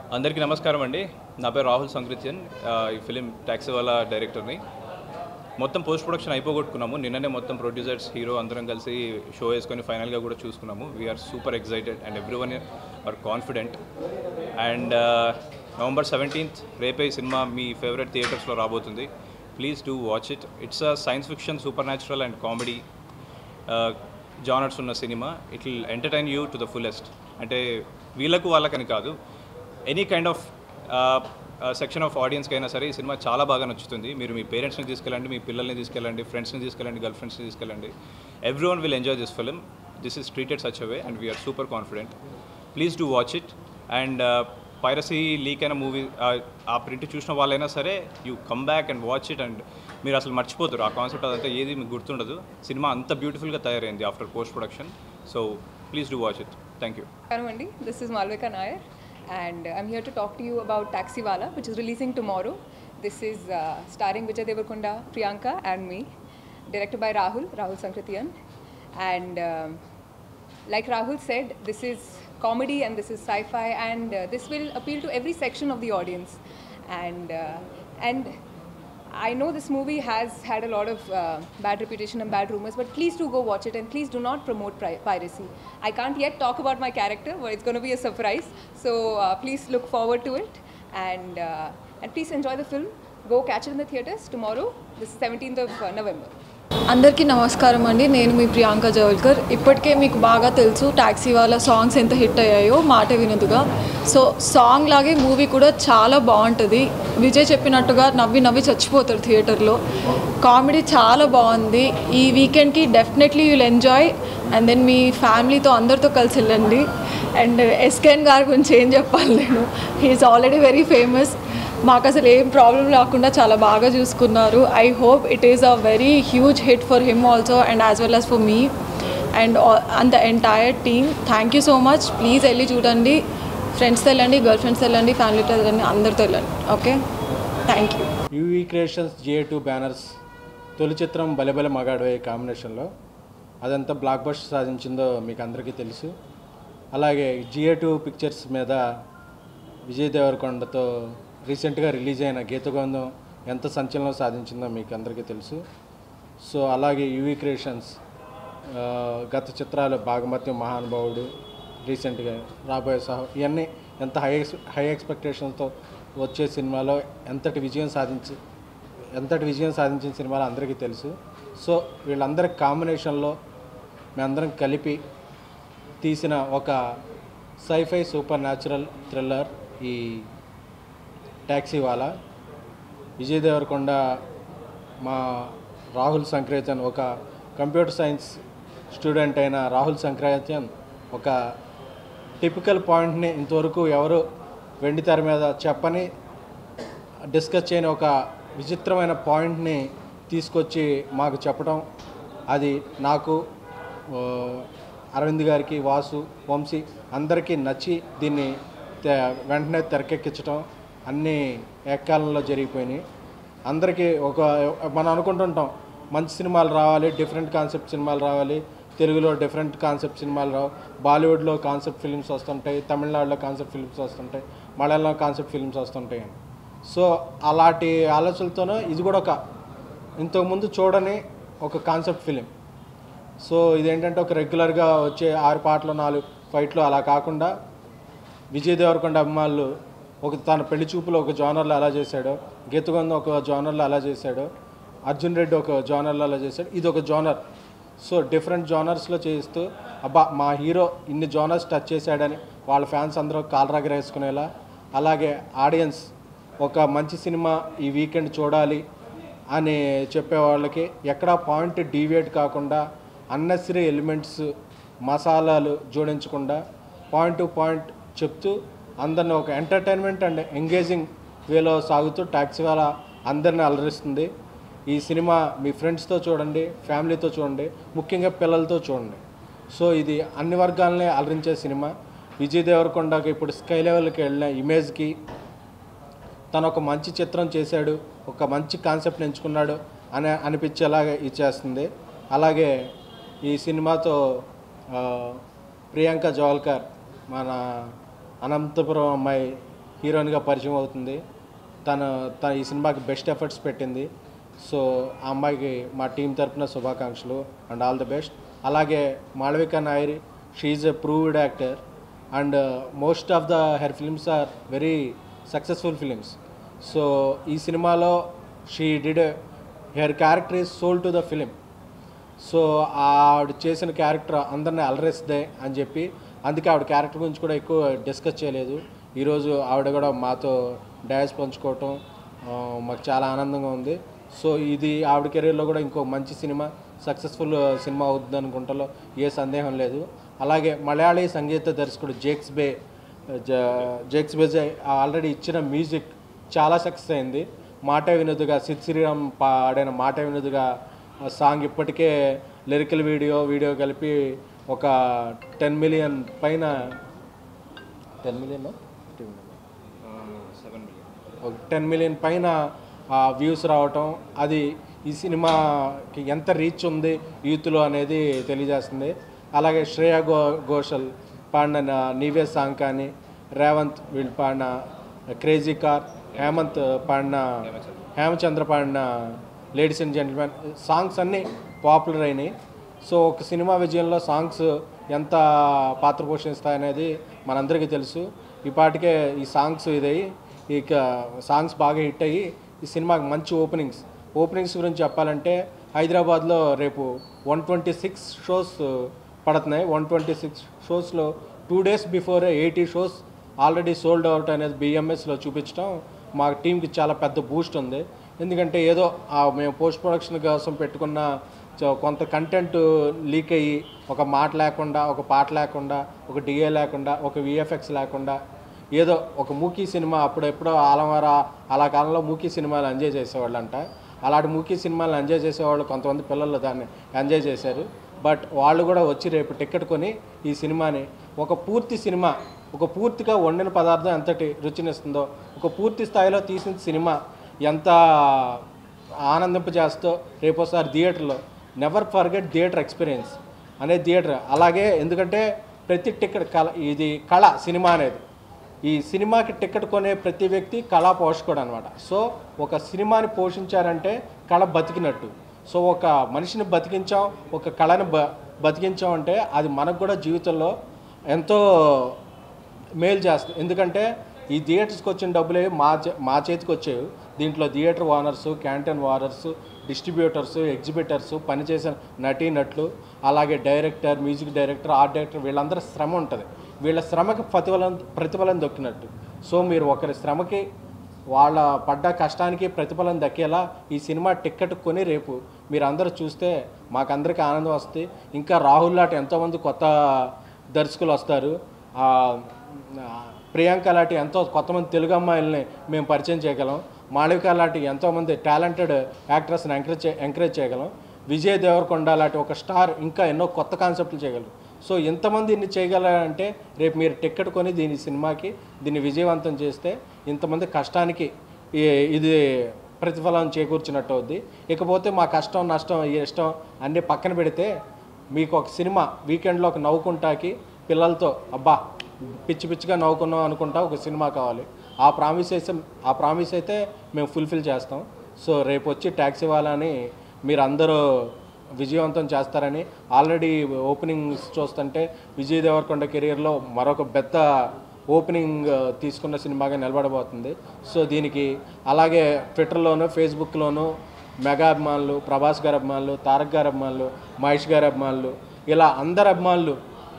అందరికీ నమస్కారం అండి నా పేరు రాహుల్ సంకృత్యన్ ఆ, ఈ ఫిలిం ట్యాక్సీ వాళ్ళ డైరెక్టర్ని మొత్తం పోస్ట్ ప్రొడక్షన్ అయిపోగొట్టుకున్నాము నిన్ననే మొత్తం ప్రొడ్యూసర్స్ హీరో అందరం కలిసి షో వేసుకొని ఫైనల్గా కూడా చూసుకున్నాము we're super excited and everyone are confident and November seventeenth రేపే ఈ సినిమా మీ ఫేవరెట్ థియేటర్స్లో రాబోతుంది please do watch it it's a science fiction supernatural and comedy genres ఉన్న సినిమా it will entertain you to the fullest అంటే వీళ్ళకు వాళ్ళకని కాదు any kind of section of ఆడియన్స్కి అయినా సరే ఈ సినిమా చాలా బాగా నచ్చుతుంది మీరు మీ పేరెంట్స్ని తీసుకెళ్ళండి మీ పిల్లల్ని తీసుకెళ్ళండి ఫ్రెండ్స్ని తీసుకెళ్ళండి గర్ల్ ఫ్రెండ్స్ని తీసుకెళ్ళండి everyone will enjoy this film this is treated such a way and we're super confident please do watch it and piracy leak అయిన మూవీ ఆ ప్రింట్ చూసిన వాళ్ళైనా సరే you come back and watch it and మీరు అసలు మర్చిపోతారు ఆ concept అదంతా ఏది మీకు గుర్తుండదు సినిమా అంత బ్యూటిఫుల్గా తయారైంది after post production so please do watch it thank you Hello, Andy. This is Malvika Nair, and I'm here to talk to you about Taxiwala, which is releasing tomorrow. This is uh, starring Vijay Deverakonda, Priyanka, and me. Directed by Rahul, Rahul Sankritiyan. And um, like Rahul said, this is comedy and this is sci-fi, and uh, this will appeal to every section of the audience. And uh, and I know this movie has had a lot of uh, bad reputation and bad rumors, but please do go watch it and please do not promote pri- piracy. I can't yet talk about my character, but it's going to be a surprise. So uh, please look forward to it and uh, and please enjoy the film. Go catch it in the theaters tomorrow. This is 17th of uh, November. అందరికీ నమస్కారం అండి నేను మీ ప్రియాంక జవల్కర్ ఇప్పటికే మీకు బాగా తెలుసు taxi వాళ్ళ songs ఎంత హిట్ అయ్యాయో మాట వినదుగా సో సాంగ్ లాగే మూవీ కూడా చాలా బాగుంటుంది విజయ్ చెప్పినట్టుగా నవ్వి నవ్వి చచ్చిపోతారు థియేటర్లో కామెడీ చాలా బాగుంది ఈ వీకెండ్కి definitely you'll enjoy and then మీ ఫ్యామిలీతో అందరితో కలిసి వెళ్ళండి అండ్ ఎస్కెన్ గారి గురించి ఏం చెప్పాలి నేను హీఈస్ ఆల్రెడీ వెరీ ఫేమస్ మాకు అసలు ఏం ప్రాబ్లం లేకుండా చాలా బాగా చూసుకున్నారు I hope it is a very huge hit for him also and as well as for me and and the entire team thank you so much please వెళ్ళి చూడండి ఫ్రెండ్స్తో వెళ్ళండి గర్ల్ ఫ్రెండ్స్తో వెళ్ళండి ఫ్యామిలీతో వెళ్ళండి అందరితో వెళ్ళండి okay thank you UV creations GA two banners తొలి చిత్రం బలెబల మగాడవే కాంబినేషన్లో అదంతా బ్లాక్ బస్టర్ సాధించిందో మీకు అందరికీ తెలుసు అలాగే జిఏ టూ పిక్చర్స్ మీద విజయ్ దేవరకొండతో రీసెంట్గా రిలీజ్ అయిన గీతగోందం ఎంత సంచలనం సాధించిందో మీకు అందరికీ తెలుసు సో అలాగే యూవీ క్రియేషన్స్ ఆ, గత చిత్రాలు భాగమత్యం మహానుభావుడు రీసెంట్గా రాబోయే సహ ఇవన్నీ ఎంత హై హై ఎక్స్పెక్టేషన్తో వచ్చే సినిమాలో ఎంతటి విజయం సాధించి ఎంతటి విజయం సాధించిన సినిమాలు అందరికీ తెలుసు సో వీళ్ళందరి కాంబినేషన్లో మేమందరం కలిపి తీసిన ఒక సైఫై సూపర్ న్యాచురల్ థ్రిల్లర్ ఈ ట్యాక్సీ వాలా విజయ్ దేవరకొండ మా రాహుల్ సంక్రేతన్ ఒక కంప్యూటర్ సైన్స్ స్టూడెంట్ అయిన రాహుల్ సంక్రేతన్ ఒక టిపికల్ పాయింట్ని ఇంతవరకు ఎవరు వెండి తెర మీద చెప్పని డిస్కస్ చేయని ఒక విచిత్రమైన పాయింట్ని తీసుకొచ్చి మాకు చెప్పడం అది నాకు ఆ, అరవింద్ గారికి వాసు వంశీ అందరికీ నచ్చి దీన్ని తె- వెంటనే తెరకెక్కించడం అన్నీ ఏకాలంలో జరిగిపోయినాయి అందరికీ ఒక మనం అనుకుంటుంటాం మంచి సినిమాలు రావాలి డిఫరెంట్ కాన్సెప్ట్ సినిమాలు రావాలి తెలుగులో డిఫరెంట్ కాన్సెప్ట్ సినిమాలు రావు బాలీవుడ్లో కాన్సెప్ట్ ఫిల్మ్స్ వస్తుంటాయి తమిళనాడులో కాన్సెప్ట్ ఫిల్మ్స్ వస్తుంటాయి మలయాళంలో కాన్సెప్ట్ ఫిల్మ్స్ వస్తుంటాయి అని సో అలాంటి ఆలోచనలతోనే ఇది కూడా ఒక ఇంతకుముందు చూడని ఒక కాన్సెప్ట్ ఫిలిం సో ఇదేంటంటే ఒక రెగ్యులర్గా వచ్చే ఆరు పాటలు నాలుగు ఫైట్లు అలా కాకుండా విజయ్ దేవరకొండ అభిమానులు ఒక తన పెళ్లి చూపులో ఒక జానర్లో అలా చేశాడు గీతగొంద ఒక జానర్లో అలా చేశాడు అర్జున్ రెడ్డి ఒక జానర్లో అలా చేశాడు ఇది ఒక జానర్ సో డిఫరెంట్ జానర్స్లో చేస్తూ అబ్బా మా హీరో ఇన్ని జానర్స్ టచ్ చేశాడని వాళ్ళ ఫ్యాన్స్ అందరూ కాలరాగర వేసుకునేలా అలాగే ఆడియన్స్ ఒక మంచి సినిమా ఈ వీకెండ్ చూడాలి అని చెప్పే వాళ్ళకి ఎక్కడా పాయింట్ డీవియేట్ కాకుండా అన్నెసరీ ఎలిమెంట్స్ మసాలాలు జోడించకుండా పాయింట్ టు పాయింట్ చెప్తూ అందరిని ఒక ఎంటర్టైన్మెంట్ అండ్ ఎంగేజింగ్ వేలో సాగుతూ ట్యాక్సీ వాళ్ళ అందరిని అలరిస్తుంది ఈ సినిమా మీ ఫ్రెండ్స్తో చూడండి ఫ్యామిలీతో చూడండి ముఖ్యంగా పిల్లలతో చూడండి సో ఇది అన్ని వర్గాలని అలరించే సినిమా విజయ్ దేవరకొండకి ఇప్పుడు స్కై లెవెల్కి వెళ్ళిన ఇమేజ్కి తను ఒక మంచి చిత్రం చేశాడు ఒక మంచి కాన్సెప్ట్ ఎంచుకున్నాడు అని అనిపించేలాగా ఇచ్చేస్తుంది అలాగే ఈ సినిమాతో ఆ, ప్రియాంక జోల్కర్ మన అనంతపురం అమ్మాయి హీరోయిన్గా పరిచయం అవుతుంది తన తన ఈ సినిమాకి బెస్ట్ ఎఫర్ట్స్ పెట్టింది సో ఆ అమ్మాయికి మా టీం తరపున శుభాకాంక్షలు అండ్ ఆల్ ది బెస్ట్ అలాగే Malavika Nair she's a proved actor and most of the her films are very successful films so ఈ సినిమాలో she did her character is soul to the film so ఆవిడ చేసిన క్యారెక్టర్ అందరిని అలరేస్తే అని చెప్పి అందుకే ఆవిడ క్యారెక్టర్ గురించి కూడా ఎక్కువ డిస్కస్ చేయలేదు ఈరోజు ఆవిడ కూడా మాతో డ్యాన్స్ పంచుకోవటం ఆ, మాకు చాలా ఆనందంగా ఉంది సో ఇది ఆవిడ కెరీర్లో కూడా ఇంకో మంచి సినిమా సక్సెస్ఫుల్ సినిమా అవుతుంది అనుకుంటాలో ఏ సందేహం లేదు అలాగే మలయాళీ సంగీత దర్శకుడు జేక్స్ బే జ- జేక్స్ బేజే ఆల్రెడీ ఇచ్చిన మ్యూజిక్ చాలా సక్సెస్ అయింది మాట వినోదుగా సిద్ శ్రీరామ్ పాడిన మాట వినోదుగా సాంగ్ ఇప్పటికే లిరికల్ వీడియో వీడియో కలిపి ఒక టెన్ మిలియన్ పైన టెన్ మిలియన్ సెవెన్ మిలియన్ ఒక టెన్ మిలియన్ పైన వ్యూస్ రావటం అది ఈ సినిమాకి ఎంత రీచ్ ఉంది యూత్లో అనేది తెలియజేస్తుంది అలాగే శ్రేయా గో ఘోషల్ పాడిన నీవే సాంగ్ కానీ రేవంత్ వీళ్ళు పాడిన క్రేజీ కార్ హేమంత్ పాడిన హేమచంద్ర పాడిన లేడీస్ అండ్ జెంటిల్మెన్ సాంగ్స్ అన్నీ పాపులర్ అయినాయి సో ఒక సినిమా విజయంలో సాంగ్స్ ఎంత పాత్ర పోషిస్తాయనేది మనందరికీ తెలుసు ఈ పాటికే ఈ సాంగ్స్ ఇదయ్యి ఇక సాంగ్స్ బాగా హిట్ అయ్యి ఈ సినిమాకి మంచి ఓపెనింగ్స్ ఓపెనింగ్స్ గురించి చెప్పాలంటే హైదరాబాద్లో రేపు వన్ ట్వంటీ సిక్స్ షోస్ పడుతున్నాయి వన్ ట్వంటీ సిక్స్ షోస్లో two days before eighty shows already sold out అనేది బిఎంఎస్లో చూపించడం మా టీంకి చాలా పెద్ద బూస్ట్ ఉంది ఎందుకంటే ఏదో ఆ మేము పోస్ట్ ప్రొడక్షన్ కోసం పెట్టుకున్న చ- కొంత కంటెంట్ లీక్ అయ్యి ఒక మాట లేకుండా ఒక పాట లేకుండా ఒక డిఏ లేకుండా ఒక విఎఫ్ఎక్స్ లేకుండా ఏదో ఒక మూకీ సినిమా అప్పుడు ఎప్పుడో ఆలమర అలా కాలంలో మూకీ సినిమాలు ఎంజాయ్ చేసేవాళ్ళంట అలాంటి మూకీ సినిమాలు ఎంజాయ్ చేసేవాళ్ళు కొంతమంది పిల్లలు దాన్ని ఎంజాయ్ చేశారు బట్ వాళ్ళు కూడా వచ్చి రేపు టికెట్ కొని ఈ సినిమాని ఒక పూర్తి సినిమా ఒక పూర్తిగా వండిన పదార్థం ఎంతటి రుచినిస్తుందో ఒక పూర్తి స్థాయిలో తీసిన సినిమా ఎంత ఆనందింపజేస్తో రేపోసారి థియేటర్లో నెవర్ ఫర్గెట్ థియేటర్ ఎక్స్పీరియన్స్ అనే థియేటర్ అలాగే ఎందుకంటే ప్రతి టికెట్ కళ ఇది కళ సినిమా అనేది ఈ సినిమాకి టికెట్ కొనే ప్రతి వ్యక్తి కళా పోషకుడు అనమాట సో ఒక సినిమాని పోషించారంటే కళ బతికినట్టు సో ఒక మనిషిని బతికించాం ఒక కళని బ బతికించాం అంటే అది మనకు కూడా జీవితంలో ఎంతో మేలు చేస్తుంది ఎందుకంటే ఈ థియేటర్స్కి వచ్చిన డబ్బులే మా చే- మా చేతికి వచ్చేవి దీంట్లో theatre owners canteen owners distributors exhibitors పనిచేసిన నటీనటులు అలాగే director music director art director వీళ్ళందరూ శ్రమ ఉంటుంది వీళ్ళ శ్రమకి ప్రతిఫలం ప్రతిఫలం దొక్కినట్టు సో మీరు ఒకరి శ్రమకి వాళ్ళ పడ్డ కష్టానికి ప్రతిఫలం దక్కేలా ఈ సినిమా టిక్కెట్ కొని రేపు మీరు అందరూ చూస్తే మాకందరికీ ఆనందం వస్తుంది ఇంకా రాహుల్ లాంటి ఎంతోమంది కొత్త దర్శకులు వస్తారు ఆ, ఆ, ప్రియాంక లాంటి ఎంతో కొంతమంది తెలుగు అమ్మాయిల్ని మేము పరిచయం చేయగలం మాళవిక లాంటి ఎంతోమంది టాలెంటెడ్ యాక్ట్రెస్ని ఎంకరేజ్ చే- ఎంకరేజ్ చేయగలం విజయ్ దేవరకొండ లాంటి ఒక స్టార్ ఇంకా ఎన్నో కొత్త కాన్సెప్ట్లు చేయగలరు సో ఇంతమంది ఇన్ని చేయగలరంటే రేపు మీరు టికెట్ కొని దీని సినిమాకి దీన్ని విజయవంతం చేస్తే ఇంతమంది కష్టానికి ఈ- ఇది ప్రతిఫలం చేకూర్చినట్టు అవుద్ది ఇకపోతే మా కష్టం నష్టం ఈ ఇష్టం అన్నీ పక్కన పెడితే మీకు ఒక సినిమా వీకెండ్లో ఒక నవ్వుకుంటాకి పిల్లలతో అబ్బా పిచ్చి పిచ్చిగా నవ్వుకున్నాం అనుకుంటా ఒక సినిమా కావాలి ఆ ప్రామిస్ అయితే ఆ ప్రామిస్ అయితే మేము ఫుల్ఫిల్ చేస్తాం సో రేపు వచ్చి ట్యాక్సీ వాళ్ళని మీరు అందరూ విజయవంతం చేస్తారని ఆల్రెడీ ఓపెనింగ్స్ చూస్తుంటే విజయ్ దేవరకొండ కెరియర్లో మరొక పెద్ద ఓపెనింగ్ ఆ, తీసుకున్న సినిమాగా నిలబడబోతుంది సో దీనికి అలాగే ట్విట్టర్లోను ఫేస్బుక్లోను మెగా అభిమానులు ప్రభాస్ గారి అభిమానులు తారక్ గారి అభిమానులు మహేష్ గారి అభిమానులు ఇలా అందరి అభిమానులు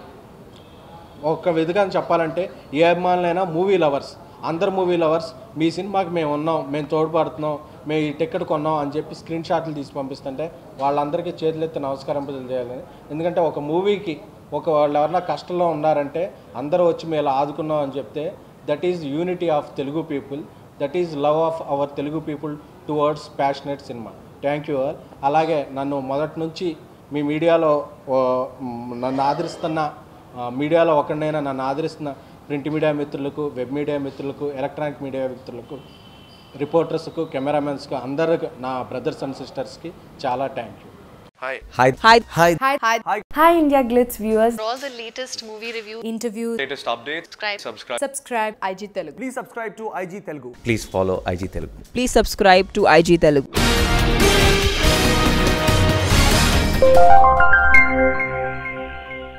ఒక విధంగా చెప్పాలంటే ఏ అభిమానులైనా మూవీ లవర్స్ అందరు మూవీ లవర్స్ మీ సినిమాకి మేము ఉన్నాం మేము తోడ్పడుతున్నాం మేము ఈ టికెట్ కొన్నాం అని చెప్పి స్క్రీన్ షాట్లు తీసి పంపిస్తుంటే వాళ్ళందరికీ చేతులెత్తి నమస్కారం చేయాలని ఎందుకంటే ఒక మూవీకి ఒక వాళ్ళు ఎవరన్నా కష్టంలో ఉన్నారంటే అందరూ వచ్చి మేము ఆదుకున్నాం అని చెప్తే that is unity of Telugu people that is love of our Telugu people towards passionate cinema thank you all అలాగే నన్ను మొదటి నుంచి మీ మీడియాలో ఓ, మ్, నన్ను ఆదరిస్తున్న ఆ, మీడియాలో ఒకరినైనా నన్ను ఆదరిస్తున్న ప్రింట్ మీడియా మిత్రులకు వెబ్ మీడియా మిత్రులకు ఎలక్ట్రానిక్ మీడియా మిత్రులకు రిపోర్టర్స్కు కెమెరామెన్స్కు అందరికి నా బ్రదర్స్ అండ్ సిస్టర్స్కి చాలా thank you Hi. Hi. Hi. Hi. Hi. Hi. Hi, India Glitz viewers. For all the latest movie review, Interviews. Latest updates. subscribe. Subscribe. Subscribe IG Telugu. Please subscribe to IG Telugu. Please follow IG Telugu. Please subscribe to IG Telugu.